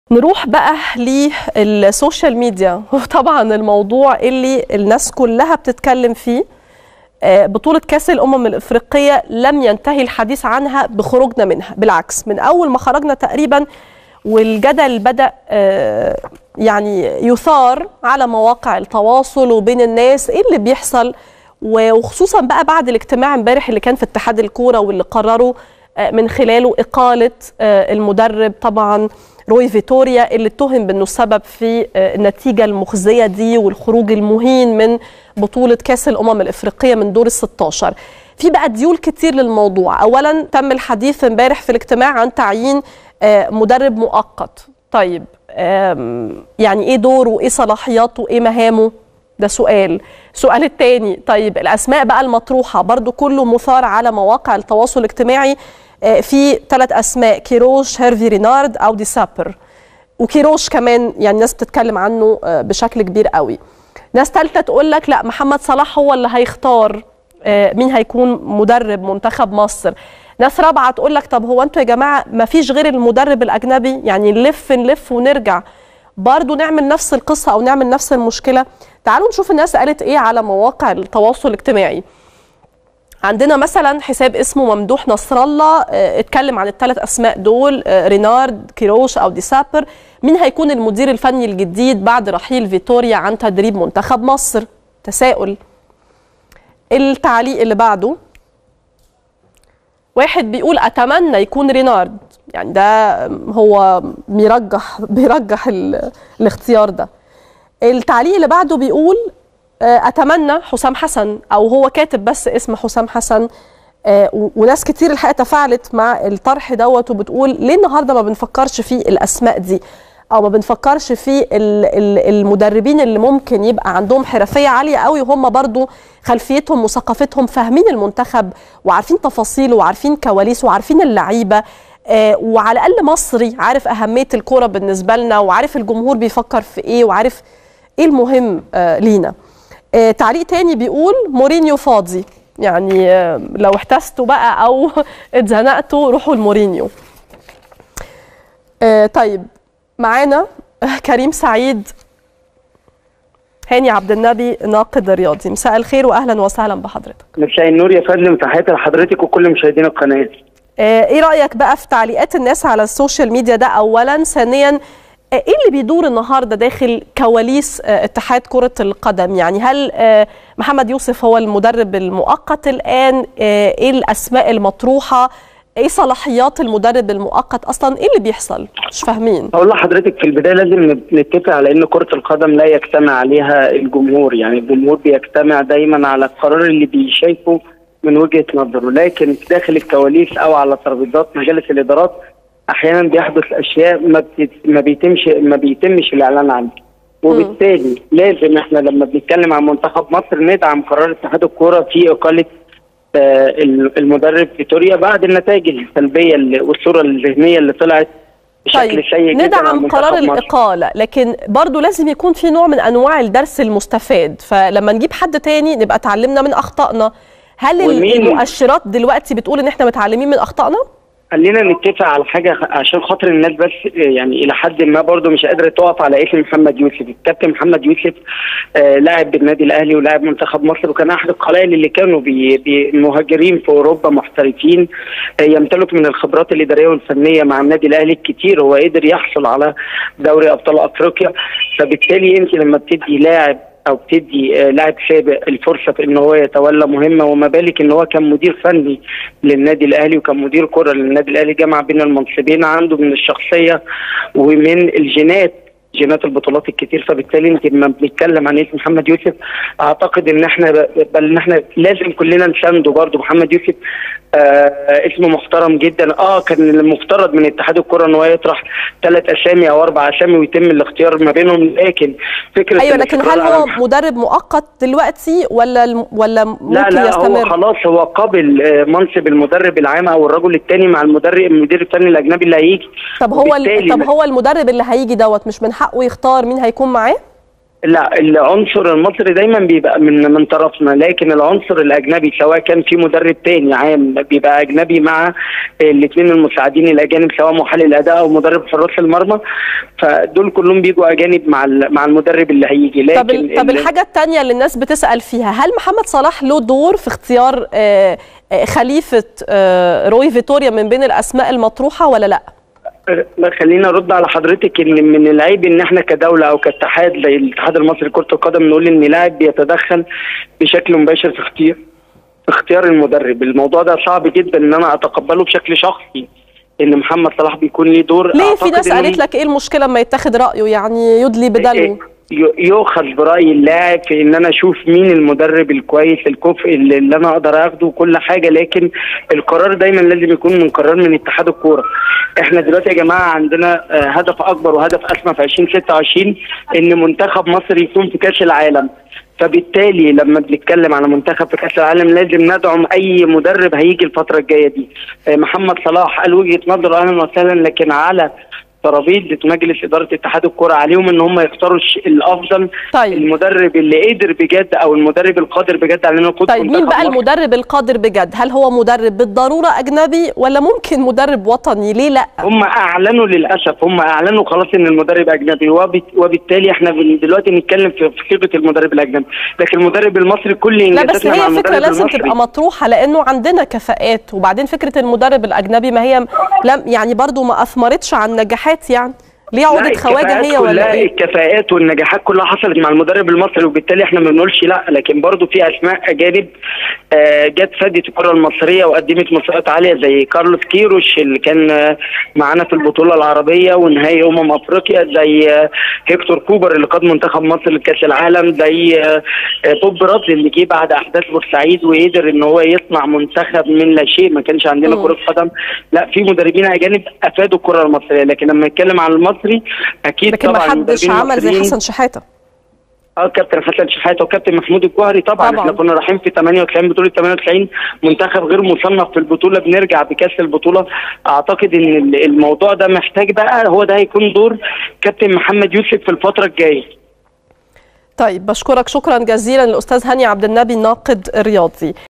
نروح بقى للسوشيال ميديا وطبعا الموضوع اللي الناس كلها بتتكلم فيه آه، بطولة كأس الأمم الإفريقية لم ينتهي الحديث عنها بخروجنا منها بالعكس من أول ما خرجنا تقريبا والجدل بدأ آه، يعني يثار على مواقع التواصل وبين الناس إيه اللي بيحصل وخصوصا بقى بعد الاجتماع امبارح اللي كان في اتحاد الكورة واللي قرروا آه، من خلاله إقالة آه، المدرب طبعا روي فيتوريا اللي اتهم بانه السبب في آه، النتيجه المخزيه دي والخروج المهين من بطوله كاس الامم الافريقيه من دور ال 16 في بقى ديول كتير للموضوع اولا تم الحديث امبارح في الاجتماع عن تعيين آه، مدرب مؤقت طيب آم، يعني ايه دوره وايه صلاحياته وايه مهامه ده سؤال السؤال الثاني طيب الاسماء بقى المطروحه برضو كله مثار على مواقع التواصل الاجتماعي آه، في ثلاث اسماء كيروش هيرفي رينارد او دي سابر وكيروش كمان يعني الناس بتتكلم عنه آه، بشكل كبير قوي ناس ثالثه تقول لك لا محمد صلاح هو اللي هيختار آه، مين هيكون مدرب منتخب مصر ناس رابعه تقول لك طب هو انتوا يا جماعه ما فيش غير المدرب الاجنبي يعني نلف نلف ونرجع برضو نعمل نفس القصه او نعمل نفس المشكله تعالوا نشوف الناس قالت ايه على مواقع التواصل الاجتماعي عندنا مثلا حساب اسمه ممدوح نصر الله آه، اتكلم عن الثلاث اسماء دول آه، رينارد كيروش او دي سابر مين هيكون المدير الفني الجديد بعد رحيل فيتوريا عن تدريب منتخب مصر تساؤل التعليق اللي بعده واحد بيقول اتمنى يكون رينارد يعني ده هو بيرجح بيرجح ال- الاختيار ده التعليق اللي بعده بيقول آه، اتمنى حسام حسن او هو كاتب بس اسم حسام حسن آه، و- وناس كتير الحقيقه تفاعلت مع الطرح دوت وبتقول ليه النهارده ما بنفكرش في الاسماء دي او ما بنفكرش في ال- ال- المدربين اللي ممكن يبقى عندهم حرفيه عاليه قوي وهم برضو خلفيتهم وثقافتهم فاهمين المنتخب وعارفين تفاصيله وعارفين كواليسه وعارفين اللعيبه آه، وعلى الاقل مصري عارف اهميه الكوره بالنسبه لنا وعارف الجمهور بيفكر في ايه وعارف ايه المهم آه، لينا آه، تعليق تاني بيقول مورينيو فاضي يعني آه، لو احتستوا بقى او اتزنقتوا روحوا لمورينيو آه، طيب معانا كريم سعيد هاني عبد النبي ناقد رياضي مساء الخير واهلا وسهلا بحضرتك مساء النور يا فندم تحياتي لحضرتك وكل مشاهدين القناه آه، ايه رايك بقى في تعليقات الناس على السوشيال ميديا ده اولا ثانيا آه، ايه اللي بيدور النهارده داخل كواليس آه، اتحاد كره القدم يعني هل آه، محمد يوسف هو المدرب المؤقت الان آه، ايه الاسماء المطروحه ايه صلاحيات المدرب المؤقت اصلا ايه اللي بيحصل مش فاهمين اقول لحضرتك في البدايه لازم نتفق على ان كره القدم لا يجتمع عليها الجمهور يعني الجمهور بيجتمع دايما على القرار اللي بيشايفه من وجهه نظره لكن داخل الكواليس او على ترابيزات مجالس الادارات احيانا بيحدث اشياء ما بت... ما بيتمش ما بيتمش الاعلان عنها وبالتالي لازم احنا لما بنتكلم عن منتخب مصر ندعم قرار اتحاد الكوره في اقاله آه، المدرب فيتوريا بعد النتائج السلبيه اللي والصوره الذهنيه اللي طلعت بشكل طيب سيء جدا عن ندعم منتخب قرار مصر. الإقالة لكن برضو لازم يكون في نوع من أنواع الدرس المستفاد فلما نجيب حد تاني نبقى اتعلمنا من أخطائنا هل ومين- المؤشرات دلوقتي بتقول إن إحنا متعلمين من أخطائنا؟ خلينا نتفق على حاجه خ- عشان خاطر الناس بس يعني الى حد ما برضو مش قادره تقف على اسم محمد يوسف الكابتن محمد يوسف آه لاعب بالنادي الاهلي ولاعب منتخب مصر وكان احد القلائل اللي كانوا بي بي مهاجرين في اوروبا محترفين آه يمتلك من الخبرات الاداريه والفنيه مع النادي الاهلي الكتير هو قدر يحصل على دوري ابطال افريقيا فبالتالي انت لما بتدي لاعب او بتدي آه، لاعب سابق الفرصه في ان هو يتولى مهمه وما بالك ان هو كان مدير فني للنادي الاهلي وكان مدير كره للنادي الاهلي جمع بين المنصبين عنده من الشخصيه ومن الجينات جينات البطولات الكتير فبالتالي انت لما بنتكلم عن اسم محمد يوسف اعتقد ان احنا بل ان احنا لازم كلنا نسانده برضه محمد يوسف آه اسمه محترم جدا اه كان المفترض من اتحاد الكره ان هو يطرح ثلاث اسامي او اربع اسامي ويتم الاختيار ما بينهم لكن فكره أيوة لكن هل الاستقرار هو على- مدرب مؤقت دلوقتي ولا الم- ولا ممكن لا لا هو يستمر؟ خلاص هو قابل آه، منصب المدرب العام او الرجل الثاني مع المدرب المدير الفني الاجنبي اللي هيجي طب هو ال- وبالتالي طب هو المدرب اللي هيجي دوت مش من حقه يختار مين هيكون معاه؟ لا العنصر المصري دايما بيبقى من من طرفنا لكن العنصر الاجنبي سواء كان في مدرب تاني عام بيبقى اجنبي مع الاثنين المساعدين الاجانب سواء محلل اداء او مدرب حراس المرمى فدول كلهم بيجوا اجانب مع مع المدرب اللي هيجي لكن طب ال- طب الحاجه الثانيه اللي الناس بتسال فيها هل محمد صلاح له دور في اختيار آه، آه، خليفه آه، روي فيتوريا من بين الاسماء المطروحه ولا لا؟ لا، خلينا ارد على حضرتك ان من العيب ان احنا كدوله او كاتحاد زي الاتحاد المصري لكره القدم نقول ان لاعب بيتدخل بشكل مباشر في اختيار في اختيار المدرب الموضوع ده صعب جدا ان انا اتقبله بشكل شخصي ان محمد صلاح بيكون ليه دور ليه في أعتقد ناس إن قالت لك ايه المشكله اما يتخذ رايه يعني يدلي بدلو ي- يؤخذ براي اللاعب في ان انا اشوف مين المدرب الكويس الكفء اللي, اللي انا اقدر اخده وكل حاجه لكن القرار دايما لازم يكون من قرار من اتحاد الكوره احنا دلوقتي يا جماعه عندنا آه، هدف اكبر وهدف اسمى في 2026 ان منتخب مصر يكون في كاس العالم فبالتالي لما بنتكلم على منتخب في كاس العالم لازم ندعم اي مدرب هيجي الفتره الجايه دي آه، محمد صلاح قال وجهه نظره اهلا وسهلا لكن على ترابيزه مجلس اداره اتحاد الكره عليهم ان هم يختاروا الش- الافضل طيب. المدرب اللي قدر بجد او المدرب القادر بجد على انه يقود طيب مين منتخب بقى مصر. المدرب القادر بجد هل هو مدرب بالضروره اجنبي ولا ممكن مدرب وطني ليه لا هم اعلنوا للاسف هم اعلنوا خلاص ان المدرب اجنبي وبت- وبالتالي احنا بن- دلوقتي نتكلم في في صيغه المدرب الاجنبي لكن المدرب المصري كل لا بس انجازاتنا مع هي المدرب فكره لازم المصري تبقى مطروحه لانه عندنا كفاءات وبعدين فكره المدرب الاجنبي ما هي لم يعني برضو ما اثمرتش عن نجاحات يعني ليه لا، عقده خواجه الكفاءات هي ولا كلها- ايه الكفاءات والنجاحات كلها حصلت مع المدرب المصري وبالتالي احنا ما بنقولش لا لكن برضو في اسماء اجانب آه، جت فادت الكره المصريه وقدمت مستويات عاليه زي كارلوس كيروش اللي كان آه، معانا في البطوله العربيه ونهائي امم افريقيا زي آه، هيكتور كوبر اللي قاد منتخب مصر لكاس العالم زي آه، آه، بوب راسل اللي جه بعد احداث بورسعيد وقدر ان هو يصنع منتخب من لا شيء ما كانش عندنا مم. كره قدم لا في مدربين اجانب افادوا الكره المصريه لكن لما نتكلم عن المصري اكيد لكن ما طبعا حدش المدربين عمل زي المصريين- حسن شحاته اه كابتن حسن شحاته وكابتن محمود الجوهري طبعا, طبعاً. طبعا. احنا كنا رايحين في 98 بطوله 98 منتخب غير مصنف في البطوله بنرجع بكاس البطوله اعتقد ان ال- الموضوع ده محتاج بقى هو ده هيكون دور كابتن محمد يوسف في الفتره الجايه طيب بشكرك شكرا جزيلا الاستاذ هاني عبد النبي الناقد الرياضي